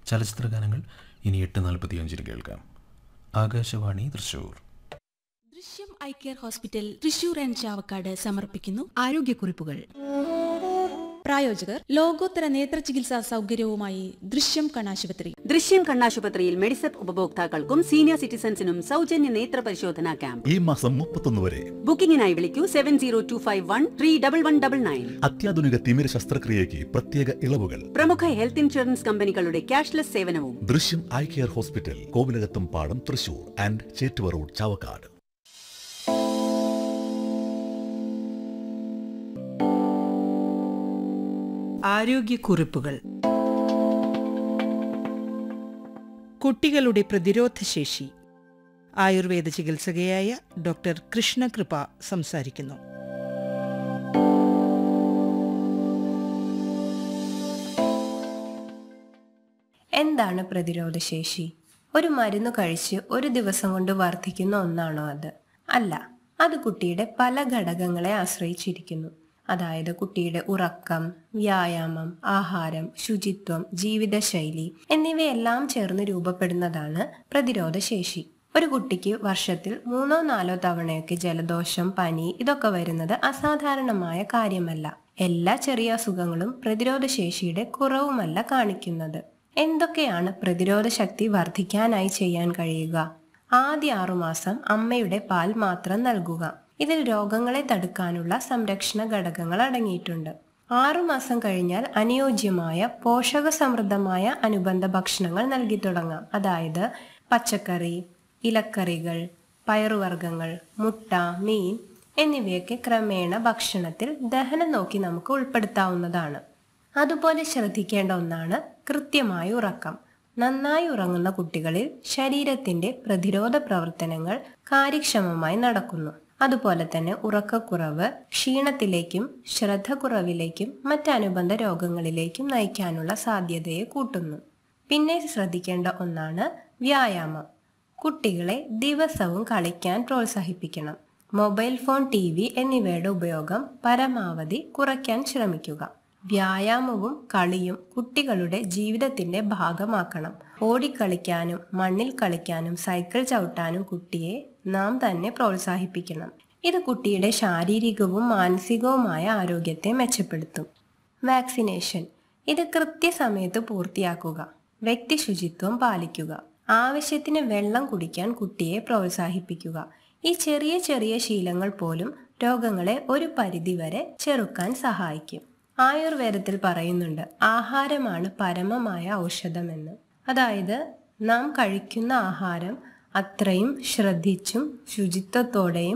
ചലച്ചിത്ര ഗാനങ്ങൾ ഇനി എട്ട് നാൽപ്പത്തിയഞ്ചിന് കേൾക്കാം ആകാശവാണി തൃശൂർ ദൃശ്യം I care hospital Thrissur and Chavakkad സമർപ്പിക്കുന്നു ആരോഗ്യക്കുറിപ്പുകൾ പ്രായോജകർ ലോകോത്തര നേത്ര ചികിത്സാ സൗകര്യവുമായി ദൃശ്യം കണ്ണാശുപത്രി ദൃശ്യം കണ്ണാശുപത്രിയിൽ മെഡിസെപ്പ് ഉപഭോക്താക്കൾക്കും സീനിയർ സിറ്റിസൺസിനും സൗജന്യ നേത്ര പരിശോധനാ ക്യാമ്പ് ഈ മാസം മുപ്പത്തൊന്ന് വരെ ബുക്കിംഗിനായി വിളിക്കൂ seven zero two five one three double one double nine അത്യാധുനിക തിമിര ശസ്ത്രക്രിയയ്ക്ക് പ്രത്യേക ഇളവുകൾ പ്രമുഖ ഹെൽത്ത് ഇൻഷുറൻസ് കമ്പനികളുടെ ക്യാഷ്ലെസ് സേവനവും ദൃശ്യം ഐ കെയർ ഹോസ്പിറ്റൽ കോവിലകത്തും പാടം തൃശൂർ ആൻഡ് ചേറ്റുവ റോഡ് ചാവക്കാട് ആരോഗ്യക്കുറിപ്പുകൾ കുട്ടികളുടെ പ്രതിരോധശേഷി ആയുർവേദ ചികിത്സകയായ ഡോക്ടർ കൃഷ്ണകൃപ സംസാരിക്കുന്നു എന്താണ് പ്രതിരോധശേഷി ഒരു മരുന്ന് കഴിച്ച് ഒരു ദിവസം കൊണ്ട് വർദ്ധിക്കുന്ന ഒന്നാണോ അത് അല്ല അത് കുട്ടിയുടെ പല ഘടകങ്ങളെ ആശ്രയിച്ചിരിക്കുന്നു അതായത് കുട്ടിയുടെ ഉറക്കം വ്യായാമം ആഹാരം ശുചിത്വം ജീവിതശൈലി എന്നിവയെല്ലാം ചേർന്ന് രൂപപ്പെടുന്നതാണ് പ്രതിരോധശേഷി ഒരു കുട്ടിക്ക് വർഷത്തിൽ മൂന്നോ നാലോ തവണയൊക്കെ ജലദോഷം പനി ഇതൊക്കെ വരുന്നത് അസാധാരണമായ കാര്യമല്ല എല്ലാ ചെറിയ അസുഖങ്ങളും പ്രതിരോധശേഷിയുടെ കുറവുമല്ല കാണിക്കുന്നത് എന്തൊക്കെയാണ് പ്രതിരോധ ശക്തി വർദ്ധിക്കാനായി ചെയ്യാൻ കഴിയുക ആദ്യ ആറുമാസം അമ്മയുടെ പാൽ മാത്രം നൽകുക ഇതിൽ രോഗങ്ങളെ തടുക്കാനുള്ള സംരക്ഷണ ഘടകങ്ങൾ അടങ്ങിയിട്ടുണ്ട് ആറുമാസം കഴിഞ്ഞാൽ അനുയോജ്യമായ പോഷക സമൃദ്ധമായ അനുബന്ധ ഭക്ഷണങ്ങൾ നൽകി തുടങ്ങാം അതായത് പച്ചക്കറി ഇലക്കറികൾ പയറുവർഗ്ഗങ്ങൾ മുട്ട മീൻ എന്നിവയൊക്കെ ക്രമേണ ഭക്ഷണത്തിൽ ദഹനം നോക്കി നമുക്ക് ഉൾപ്പെടുത്താവുന്നതാണ് അതുപോലെ ശ്രദ്ധിക്കേണ്ട ഒന്നാണ് കൃത്യമായ ഉറക്കം നന്നായി ഉറങ്ങുന്ന കുട്ടികളിൽ ശരീരത്തിന്റെ പ്രതിരോധ പ്രവർത്തനങ്ങൾ കാര്യക്ഷമമായി നടക്കുന്നു അതുപോലെ തന്നെ ഉറക്കക്കുറവ് ക്ഷീണത്തിലേക്കും ശ്രദ്ധക്കുറവിലേക്കും മറ്റനുബന്ധ രോഗങ്ങളിലേക്കും നയിക്കാനുള്ള സാധ്യതയെ കൂട്ടുന്നു പിന്നെ ശ്രദ്ധിക്കേണ്ട ഒന്നാണ് വ്യായാമം കുട്ടികളെ ദിവസവും കളിക്കാൻ പ്രോത്സാഹിപ്പിക്കണം മൊബൈൽ ഫോൺ ടി വി എന്നിവയുടെ ഉപയോഗം പരമാവധി കുറയ്ക്കാൻ ശ്രമിക്കുക വ്യായാമവും കളിയും കുട്ടികളുടെ ജീവിതത്തിന്റെ ഭാഗമാക്കണം ഓടിക്കളിക്കാനും മണ്ണിൽ കളിക്കാനും സൈക്കിൾ ചവിട്ടാനും കുട്ടിയെ നാം തന്നെ പ്രോത്സാഹിപ്പിക്കണം ഇത് കുട്ടിയുടെ ശാരീരികവും മാനസികവുമായ ആരോഗ്യത്തെ മെച്ചപ്പെടുത്തും വാക്സിനേഷൻ ഇത് കൃത്യസമയത്ത് പൂർത്തിയാക്കുക വ്യക്തി ശുചിത്വം പാലിക്കുക ആവശ്യത്തിന് വെള്ളം കുടിക്കാൻ കുട്ടിയെ പ്രോത്സാഹിപ്പിക്കുക ഈ ചെറിയ ചെറിയ ശീലങ്ങൾ പോലും രോഗങ്ങളെ ഒരു പരിധിവരെ ചെറുക്കാൻ സഹായിക്കും ആയുർവേദത്തിൽ പറയുന്നുണ്ട് ആഹാരമാണ് പരമമായ ഔഷധമെന്ന് അതായത് നാം കഴിക്കുന്ന ആഹാരം അത്രയും ശ്രദ്ധിച്ചും ശുചിത്വത്തോടെയും